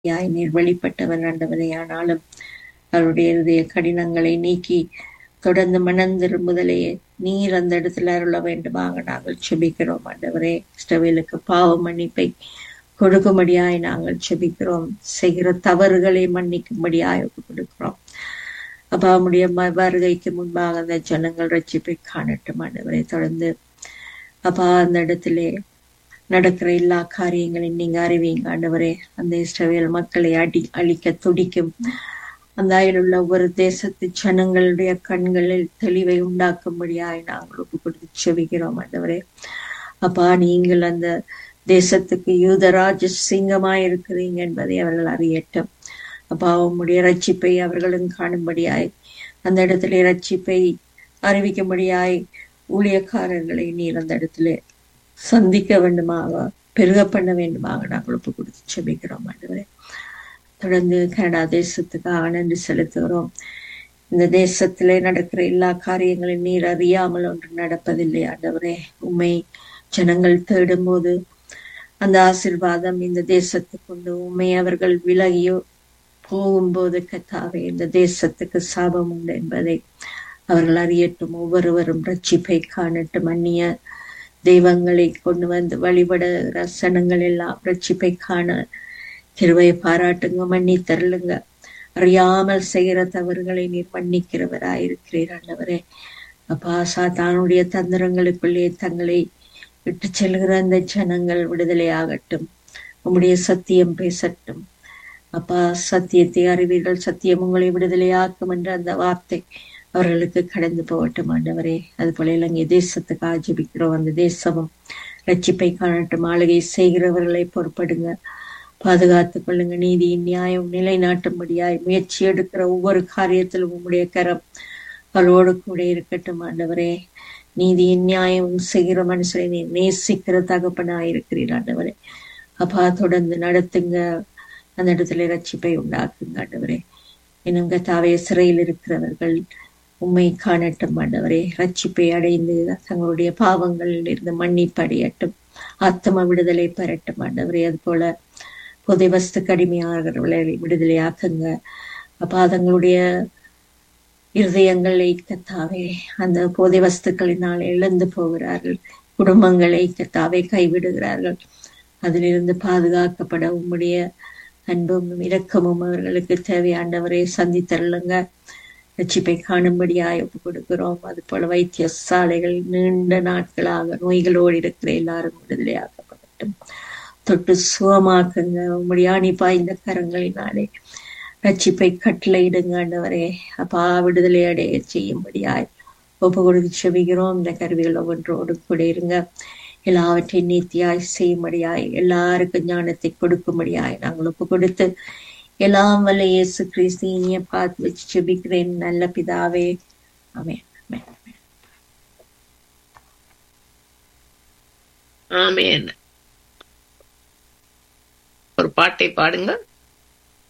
யாய் நீர் வெளிப்பட்டவர் ஆண்டவரே ஆனாலும் அவருடைய இருதய கடினங்களை நீக்கி தொடர்ந்து மனம் திரும்புதலே நீர் அந்த இடத்துல அருள வேண்டுமாக நாங்கள் செபிக்கிறோம் ஆண்டவரே இஸ்ரவேலுக்கு பாவ மன்னிப்பை கொடுக்கும்படியாய் நாங்கள் செபிக்கிறோம் செய்கிற தவறுகளை மன்னிக்கும்படியாய் ஒப்புக் கொடுக்கிறோம் அப்பா அவனுடைய ம- வருகைக்கு முன்பாக அந்த ஜனங்கள் ரட்சிப்பை காணட்டும் ஆண்டவரை தொடர்ந்து அப்பா அந்த இடத்திலே நடக்கிற எல்லா காரியங்களையும் நீங்க அறிவீங்க ஆண்டவரே அந்த இஸ்ரவேல் மக்களை அடி அழிக்க துடிக்கும் அந்த அயலுள்ள ஒவ்வொரு தேசத்து ஜனங்களுடைய கண்களில் தெளிவை உண்டாக்கும்படியாய் நாங்கள் ஒப்பு கொடுத்து செவிக்கிறோம் ஆண்டவரே அப்பா நீங்கள் அந்த தேசத்துக்கு யூதராஜ சிங்கமாய் இருக்கிறீங்க என்பதை அவர்கள் அறியட்டும் அப்பா உம்முடைய ரட்சிப்பை அவர்களும் காணும்படியாய் அந்த இடத்திலே ரட்சிப்பை அறிவிக்கும்படியாய் ஊழியக்காரர்களை நீர் அந்த இடத்திலே சந்திக்க வேண்டுமாக பெருக பண்ண வேண்டுமாக நாங்கள் ஒப்பு கொடுத்து செபிக்கிறோம் ஆண்டவரே தொடர்ந்து கனடா தேசத்துக்காக நன்றி செலுத்துகிறோம் இந்த தேசத்திலே நடக்கிற எல்லா காரியங்களையும் நீர் அறியாமல் ஒன்று நடப்பதில்லை ஆண்டவரே உண்மை ஜனங்கள் தேடும்போது அந்த ஆசிர்வாதம் இந்த தேசத்துக்கு உண்டு உண்மை அவர்கள் விலகியோ போகும்போது கத்தாவே இந்த தேசத்துக்கு சாபம் உண்டு என்பதை அவர்கள் அறியட்டும் ஒவ்வொருவரும் ரட்சிப்பை காணட்டும் அந்நிய தெய்வங்களை கொண்டு வந்து வழிபடுகிற சனங்கள் எல்லாம் ரட்சிப்பை காண கிருவை பாராட்டுங்க மன்னி தருளுங்க அறியாமல் செய்கிற தவறுகளை நீர் மன்னிக்கிறவராயிருக்கிறீர் ஆண்டவரே அப்பா சாத்தானுடைய தந்திரங்களுக்குள்ளே தங்களை விட்டு செல்கிற அந்த ஜனங்கள் விடுதலையாகட்டும் உம்முடைய சத்தியம் பேசட்டும் அப்பா சத்தியத்தை அறிவீர்கள் சத்தியம் உங்களை விடுதலையாக்கும் என்ற அந்த வார்த்தை அவர்களுக்கு கடந்து போகட்டும் ஆண்டவரே அது போல இலங்கை தேசத்துக்கு ஆஜபிக்கிறோம் அந்த தேசமும் ரட்சிப்பை காணட்டும் ஆளுகை செய்கிறவர்களை பொறுப்படுங்க பாதுகாத்துக் கொள்ளுங்க நீதியின் நியாயம் நிலைநாட்டும்படியாய் முயற்சி எடுக்கிற ஒவ்வொரு காரியத்திலும் உம்முடைய கரம் அவளோடு கூட இருக்கட்டும் ஆண்டவரே நீதியின் நியாயம் செய்கிற மனுஷரை நீ நேசிக்கிற தகப்பனாய் இருக்கிறீர் ஆண்டவரே அப்பா தொடர்ந்து நடத்துங்க அந்த இடத்துல ரட்சிப்பை உண்டாக்குங்க ஆண்டவரே இன்னும் கத்தாவே சிறையில் இருக்கிறவர்கள் உண்மை காணட்டும் ஆண்டவரே ரட்சிப்பை அடைந்து தங்களுடைய பாவங்களில் இருந்து மன்னிப்பு அடையட்டும் ஆத்தம விடுதலை பெறட்டும் ஆண்டவரே அது போல புதை வஸ்து கடுமையாகிறவர்களை விடுதலையாக்குங்க அப்பா தங்களுடைய இருதயங்களை கத்தாவே அந்த போதை வஸ்துக்களினால் இழந்து போகிறார்கள் குடும்பங்களை கத்தாவே கைவிடுகிறார்கள் அதிலிருந்து பாதுகாக்கப்பட உம்முடைய அன்பும் இரக்கமும் அவர்களுக்கு தேவையாண்டவரை சந்தித்தருளுங்க ரட்சிப்பை காணும்படியாய் ஒப்பு கொடுக்கிறோம் அது போல வைத்தியசாலைகள் நீண்ட நாட்களாக நோய்களோடு இருக்கிற எல்லாரும் விடுதலையாக்கப்படட்டும் தொட்டு சுகமாக்குங்க உம்முடைய அணி பாய்ந்த கரங்களினாலே ரட்சிப்பை கட்டளையிடுங்க ஆண்டவரே அப்பா விடுதலை அடைய செய்யும்படியாய் ஒப்பு கொடுத்து செபிக்கிறோம் இந்த கருவிகள் ஒவ்வொன்றோடு கூட இருங்க எல்லாவற்றையும் நீத்தியாய் செய்யும்படியாய் எல்லாருக்கும் ஞானத்தை கொடுக்கும்படியாய் நாங்கள் ஒப்பு கொடுத்து எல்லாம் வல்ல இயேசு கிறிஸ்து இனிய பார்த்து வச்சு செபிக்கிறேன் நல்ல பிதாவே ஆமென் ஆமென் ஆமென். ஆமென் ஒரு பாட்டை பாடுங்க